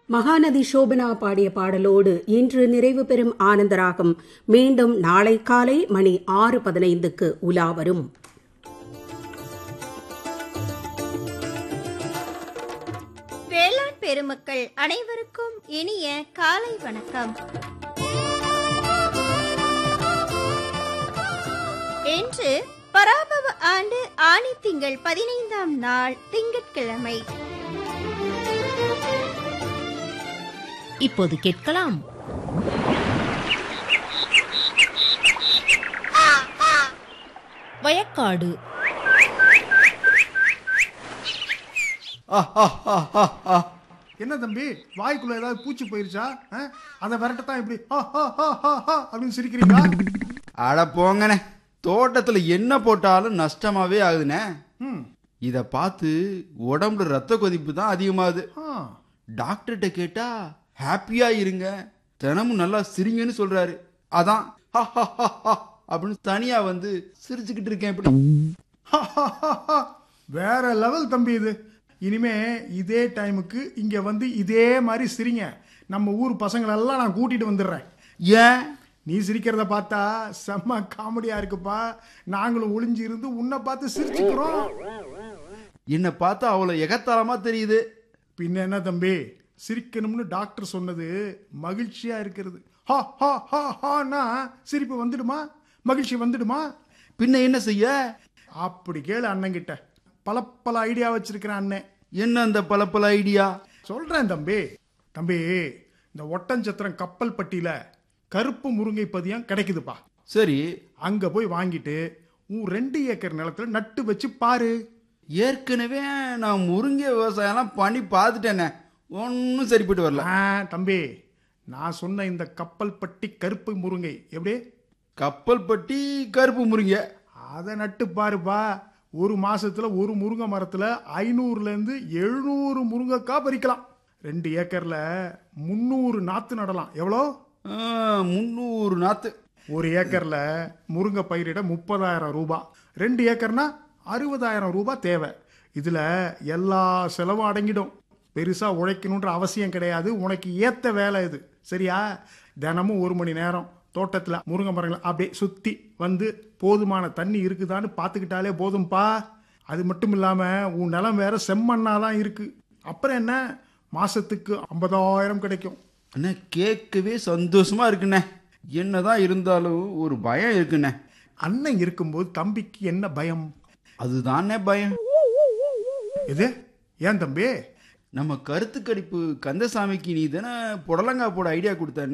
மகாநதி சோபனா பாடிய பாடலோடு இன்று நிறைவு பெறும் ஆனந்தராகம் மீண்டும் நாளை காலை மணி ஆறு பதினைந்துக்கு உலா வரும் வேளாண் பெருமக்கள் அனைவருக்கும் இனிய காலை வணக்கம் இன்று பராபவ ஆண்டு ஆணி திங்கள் பதினைந்தாம் நாள் திங்கட்கிழமை இப்போது கேட்கலாம் வயக்காடு ஆஹாஹாஹாஹா. என்ன தம்பி வாய்க்குள்ள ஏதாவது பூச்சி போயிருச்சா ஆ? அதை விரட்டத்தான் இப்படி ஆஹாஹாஹாஹா அப்படின்னு சிரிக்கிறீங்களா அட போங்கண்ணே தோட்டத்துல என்ன போட்டாலும் நஷ்டமாவே ஆகுதுண்ணே ம் இத பார்த்து உடம்புல ரத்த கொதிப்பு தான் அதிகமாகுது ஆ டாக்டர்கிட்ட கேட்டா ஹாப்பியா இருங்க தினமும் நல்லா சிரிங்கன்னு சொல்றாரு அதான் ஹஹஹஹா அப்படின்னு தனியா வந்து சிரிச்சுக்கிட்டு இருக்கேன் இப்படி ஹஹஹஹா. வேற லெவல் தம்பி இது இனிமே இதே டைமுக்கு இங்க வந்து இதே மாதிரி சிரிங்க நம்ம ஊர் பசங்களெல்லாம் நான் கூட்டிட்டு வந்துடுறேன் ஏன் நீ சிரிக்கிறத பார்த்தா செம்ம காமெடியா இருக்குப்பா நாங்களும் ஒளிஞ்சு இருந்து உன்னை பார்த்து சிரிச்சுக்கிறோம் என்னை பார்த்தா அவ்வளவு எகத்தாளமா தெரியுது பின்ன என்ன தம்பி சிரிக்கணும்னு டாக்டர் சொன்னது மகிழ்ச்சியா இருக்கிறது ஹா ஹா ஹா ஹானா சிரிப்பு வந்துடுமா மகிழ்ச்சி வந்துடுமா பின்ன என்ன செய்ய அப்படி கேளு அண்ணன் கிட்ட பல பல ஐடியா வச்சிருக்கிறேன் அண்ணன் என்ன அந்த பல பல ஐடியா சொல்றேன் தம்பி தம்பி இந்த ஒட்டஞ்சத்திரம் கப்பல் பட்டியில கருப்பு முருங்கை பதியம் கிடைக்குதுப்பா சரி அங்க போய் வாங்கிட்டு உன் ரெண்டு ஏக்கர் நிலத்துல நட்டு வச்சு பாரு ஏற்கனவே நான் முருங்கை விவசாயம்லாம் பண்ணி பார்த்துட்டேனே ஒன்றும் சரிப்பட்டு வரல ஆ, தம்பி நான் சொன்ன இந்த கப்பல் பட்டி கருப்பு முருங்கை எப்படி கப்பல் பட்டி கருப்பு முருங்கை அதை நட்டு பாருப்பா ஒரு மாசத்துல ஒரு முருங்கை மரத்துல ஐநூறுல இருந்து எழுநூறு முருங்கைக்காய் பறிக்கலாம் ரெண்டு ஏக்கர்ல முந்நூறு நாத்து நடலாம் எவ்வளோ ஆ, முந்நூறு நாத்து ஒரு ஏக்கர்ல முருங்கை பயிரிட முப்பதாயிரம் ரூபாய் ரெண்டு ஏக்கர்னா அறுபதாயிரம் ரூபாய் தேவை இதுல எல்லா செலவும் அடங்கிடும் பெருசா உழைக்கணுன்ற அவசியம் கிடையாது உனக்கு ஏத்த வேலை இது சரியா தினமும் ஒரு மணி நேரம் தோட்டத்துல முருங்கை மரங்களை அப்படியே சுத்தி வந்து போதுமான தண்ணி இருக்குதான்னு பார்த்துக்கிட்டாலே போதும்பா அது மட்டும் இல்லாம உன் நிலம் வேற செம்மண்ணா தான் இருக்கு அப்புறம் என்ன மாசத்துக்கு ஐம்பதாயிரம் கிடைக்கும் அண்ணே கேட்கவே சந்தோஷமா இருக்குண்ணே என்னதான் இருந்தாலும் ஒரு பயம் இருக்குண்ணே அண்ணன் இருக்கும்போது தம்பிக்கு என்ன பயம் அதுதானே பயம் எது ஏன் தம்பி நம்ம கருத்து கடிப்பு கந்தசாமிக்கு நீ தானே புடலங்கா போட ஐடியா கொடுத்த